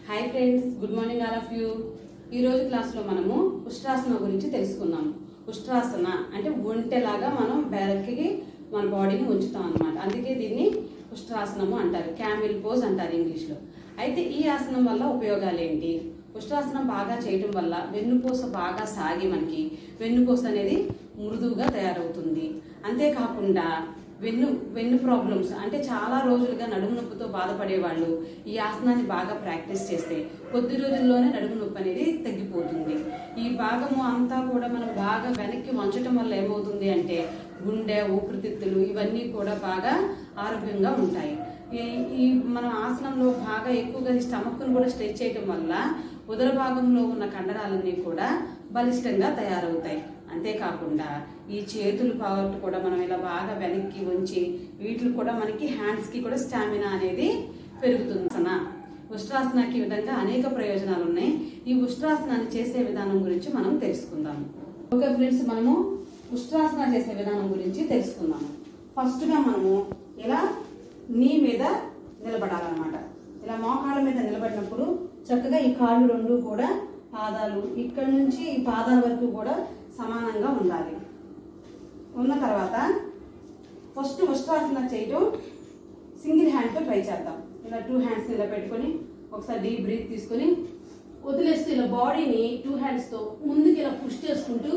hi friends good morning all of you ఈ రోజు క్లాస్లో మనము ఉష్ట్రాసన గురించి తెలుసుకున్నాము ఉష్ట్రాసన అంటే ఒంటెలాగా మనం బ్యారక్కి మన బాడీని ఉంచుతాం అనమాట అందుకే దీన్ని ఉష్ట్రాసనము అంటారు క్యామిల్ పోజ్ అంటారు ఇంగ్లీష్లో అయితే ఈ ఆసనం వల్ల ఉపయోగాలు ఏంటి ఉష్ట్రాసనం బాగా చేయటం వల్ల వెన్నుపూస బాగా సాగి మనకి వెన్నుపూస అనేది మృదువుగా తయారవుతుంది అంతేకాకుండా వెన్ను వెన్ను ప్రాబ్లమ్స్ అంటే చాలా రోజులుగా నడుము నొప్పితో బాధపడే వాళ్ళు ఈ ఆసనాన్ని బాగా ప్రాక్టీస్ చేస్తే కొద్ది రోజుల్లోనే నడుము నొప్పి అనేది తగ్గిపోతుంది ఈ భాగము అంతా కూడా మనం బాగా వెనక్కి వంచటం వల్ల ఏమవుతుంది అంటే గుండె ఊపిరితిత్తులు ఇవన్నీ కూడా బాగా ఆరోగ్యంగా ఉంటాయి ఈ ఈ మనం ఆసనంలో బాగా ఎక్కువగా స్టమక్ను కూడా స్ట్రెచ్ చేయటం వల్ల ఉదర భాగంలో ఉన్న కండరాలన్నీ కూడా బలిష్టంగా తయారవుతాయి అంతేకాకుండా ఈ చేతులు పాటు కూడా మనం ఇలా బాగా వెనక్కి ఉంచి వీటికి కూడా మనకి హ్యాండ్స్కి కూడా స్టామినా అనేది పెరుగుతుంది అసన ఉష్ట్రాసనకి ఈ విధంగా అనేక ప్రయోజనాలు ఉన్నాయి ఈ ఉష్ట్రాసనాన్ని చేసే విధానం గురించి మనం తెలుసుకుందాం ఓకే ఫ్రెండ్స్ మనము ఉష్ట్రాసన చేసే విధానం గురించి తెలుసుకుందాము ఫస్ట్గా మనము ఇలా నీ మీద నిలబడాలన్నమాట ఇలా మోకాళ్ళ మీద నిలబడినప్పుడు చక్కగా ఈ కాళ్ళు రెండు కూడా పాదాలు ఇక్కడ నుంచి ఈ పాదాల వరకు కూడా సమానంగా ఉండాలి ఉన్న తర్వాత ఫస్ట్ ఉష్ట్రాసన చేయటం సింగిల్ హ్యాండ్తో ట్రై చేద్దాం ఇలా టూ హ్యాండ్స్ ఇలా పెట్టుకొని ఒకసారి డీప్ బ్రీత్ తీసుకొని వదిలేస్తూ ఇలా బాడీని టూ హ్యాండ్స్తో ముందుకు ఇలా పుష్ చేసుకుంటూ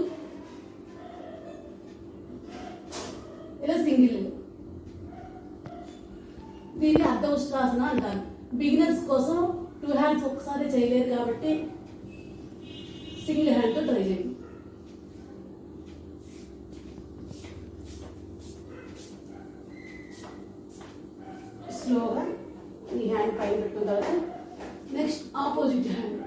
ఇలా సింగిల్ దీన్ని అర్ధ ఉష్ట్రాసన అంటారు బిగినర్స్ కోసం టూ హ్యాండ్స్ ఒకసారి చేయలేరు కాబట్టి సింగిల్ హ్యాండ్తో ట్రై చేయండి స్లోగా ఈ హ్యాండ్ పైన పెట్టిన తర్వాత నెక్స్ట్ ఆపోజిట్ హ్యాండ్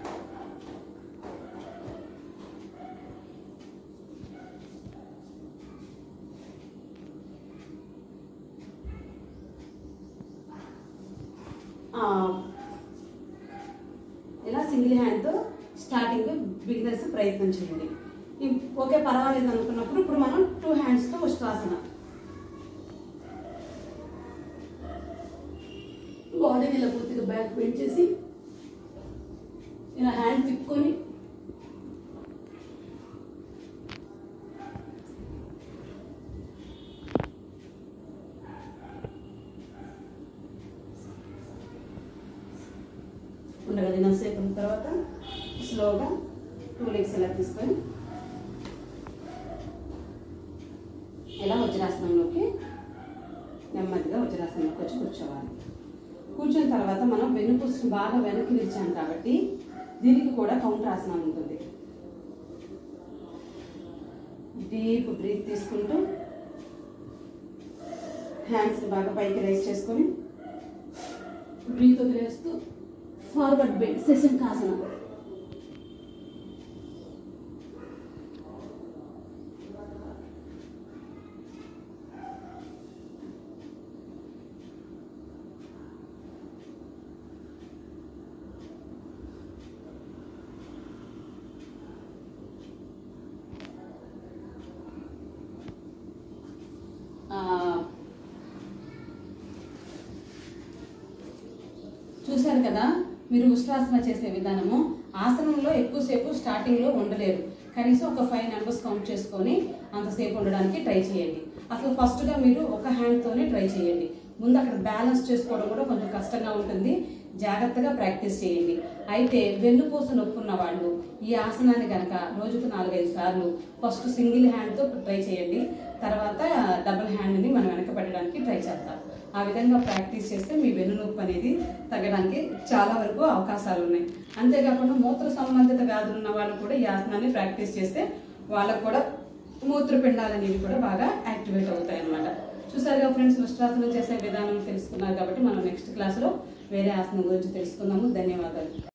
ఇలా సింగిల్ హ్యాండ్తో స్టార్టింగ్ బిగినర్స్ ప్రయత్నం చేయండి ఇం- ఓకే పర్వాలేదు అనుకున్నప్పుడు ఇప్పుడు మనం టూ హ్యాండ్స్తో ఉష్ట్రాసన బాడీని ఇలా పూర్తిగా బ్యాక్ బెండ్ చేసి ఇలా హ్యాండ్ తిప్పుకొని ఉండగలిగిన సేపు తర్వాత స్లోగా టూ లెగ్స్ ఇలా తీసుకొని ఇలా వజ్రాసనంలోకి నెమ్మదిగా వజ్రాసనంలోకి వచ్చి కూర్చోవాలి కూర్చున్న తర్వాత మనం వెన్నుపూసను బాగా వెనక్కి నిలిచాం కాబట్టి దీనికి కూడా కౌంటర్ ఆసనం ఉంటుంది డీప్ బ్రీత్ తీసుకుంటూ హ్యాండ్స్ బాగా పైకి రైస్ చేసుకొని బ్రీత్ వదిలేస్తూ ఫార్వర్డ్ బెండ్ శశంకాసనం ఆ, చూశారు కదా మీరు ఉష్ట్రాసన చేసే విధానము ఆసనంలో ఎక్కువసేపు స్టార్టింగ్లో ఉండలేరు కనీసం ఒక ఫైవ్ నెంబర్స్ కౌంట్ చేసుకొని అంతసేపు ఉండడానికి ట్రై చేయండి అసలు ఫస్ట్గా మీరు ఒక హ్యాండ్తోనే ట్రై చేయండి ముందు అక్కడ బ్యాలెన్స్ చేసుకోవడం కూడా కొంచెం కష్టంగా ఉంటుంది జాగ్రత్తగా ప్రాక్టీస్ చేయండి అయితే వెన్నుపూస నొప్పున్న వాళ్ళు ఈ ఆసనాన్ని కనుక రోజుకు నాలుగైదు సార్లు ఫస్ట్ సింగిల్ హ్యాండ్తో ట్రై చేయండి తర్వాత డబుల్ హ్యాండ్ని మనం వెనక పెట్టడానికి ట్రై చేద్దాం ఆ విధంగా ప్రాక్టీస్ చేస్తే మీ వెన్నునొప్పి అనేది తగ్గడానికి చాలా వరకు అవకాశాలు ఉన్నాయి అంతేకాకుండా మూత్ర సంబంధిత వ్యాధులు ఉన్న వాళ్ళు కూడా ఈ ఆసనాన్ని ప్రాక్టీస్ చేస్తే వాళ్ళకు కూడా మూత్రపిండాలు అనేవి కూడా బాగా యాక్టివేట్ అవుతాయి అన్నమాట చూసారుగా ఫ్రెండ్స్ ఉష్ట్రాసనం చేసే విధానం తెలుసుకున్నారు కాబట్టి మనం నెక్స్ట్ క్లాస్లో వేరే ఆసనం గురించి తెలుసుకుందాము ధన్యవాదాలు